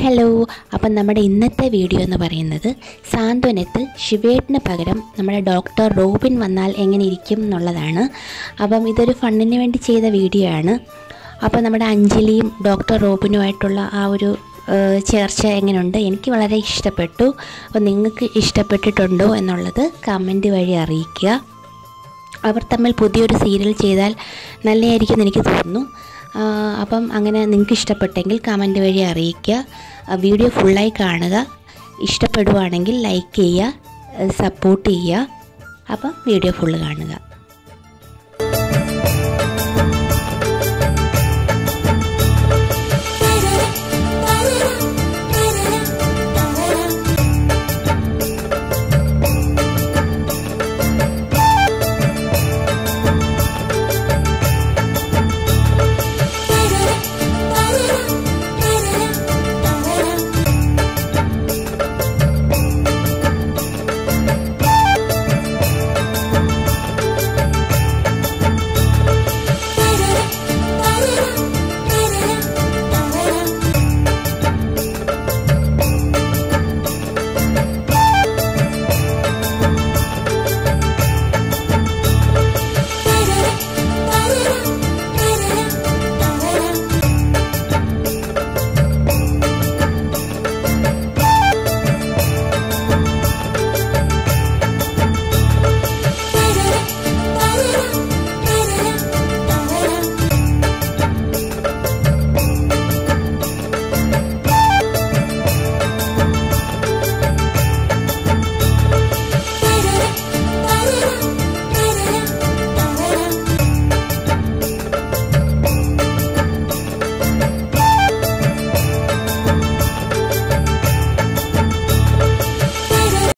hello അപ്പം നമ്മുടെ ഇന്നത്തെ വീഡിയോ എന്ന് പറയുന്നത് സാന്ത്വനത്തിൽ ശിവേട്ടിന് പകരം നമ്മുടെ ഡോക്ടർ റോബിൻ വന്നാൽ എങ്ങനെ ഇരിക്കും എന്നുള്ളതാണ് അപ്പം ഇതൊരു ഫണ്ടിന് വേണ്ടി ചെയ്ത വീഡിയോ ആണ് അപ്പോൾ നമ്മുടെ അഞ്ജലിയും ഡോക്ടർ റോബിനുമായിട്ടുള്ള ആ ഒരു ഏഹ്, ചേർച്ച എങ്ങനെയുണ്ട് എനിക്ക് വളരെ ഇഷ്ടപ്പെട്ടു അപ്പോൾ നിങ്ങൾക്ക് ഇഷ്ടപ്പെട്ടിട്ടുണ്ടോ എന്നുള്ളത് കമൻറ്റ് വഴി അറിയിക്കുക അവർ തമ്മിൽ പുതിയൊരു സീരിയൽ ചെയ്താൽ നല്ലതായിരിക്കും എന്ന് എനിക്ക് തോന്നുന്നു ആ, അപ്പം അങ്ങനെ നിങ്ങൾക്ക് ഇഷ്ടപ്പെട്ടെങ്കിൽ കമൻറ്റ് വഴി അറിയിക്കുക ആ, വീഡിയോ ഫുള്ളായി കാണുക ഇഷ്ടപ്പെടുവാണെങ്കിൽ ലൈക്ക് ചെയ്യുക സപ്പോർട്ട് ചെയ്യുക അപ്പം വീഡിയോ ഫുള്ള് കാണുക